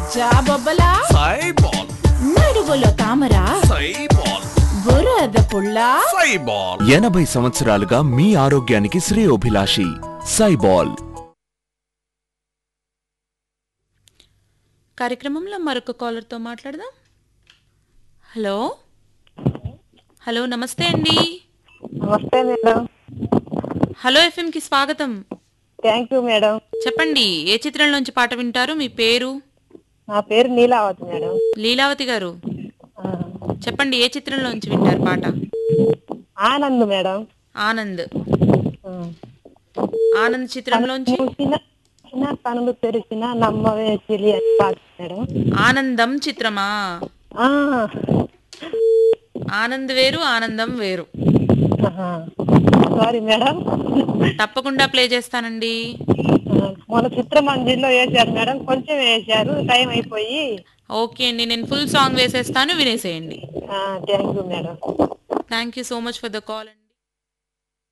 బజ్జా బొబ్బలా సైబాల్ నడువులో తామర సైబాల్ బురద పుల్ల సైబాల్ ఎనభై సంవత్సరాలుగా మీ ఆరోగ్యానికి శ్రేయోభిలాషి సైబాల్ కార్యక్రమంలో మరొక కాలర్తో మాట్లాడదాం హలో హలో నమస్తే అండి నమస్తే మేడం హలో ఎఫ్ఎంకి స్వాగతం థ్యాంక్ యూ మేడం చెప్పండి ఏ చిత్రంలోంచి పాట వింటారు మీ పేరు నా పేరు నీలావతి మేడం లీలావతి గారు ఆ, చెప్పండి ఏ చిత్రంలోంచి వింటారు పాట ఆనంద్ మేడం ఆనంద్ ఆ. ఆనంద్ చిత్రంలోంచి చిన్న చిన్న కనులు తెరిచిన నమ్మవే చెలి అని పాట మేడం ఆనందం చిత్రమా ఆ, ఆనంద్ వేరు ఆనందం వేరు ఆహా. సారీ మేడం తప్పకుండా ప్లే చేస్తానండి ఆ, మన చిత్రమంజరిలో వేశారు మేడం కొంచెం వేశారు టైం అయిపోయి ఓకే అండి నేను ఫుల్ సాంగ్ వేసేస్తాను వినేసేయండి thank you madam thank you so much for the call అండి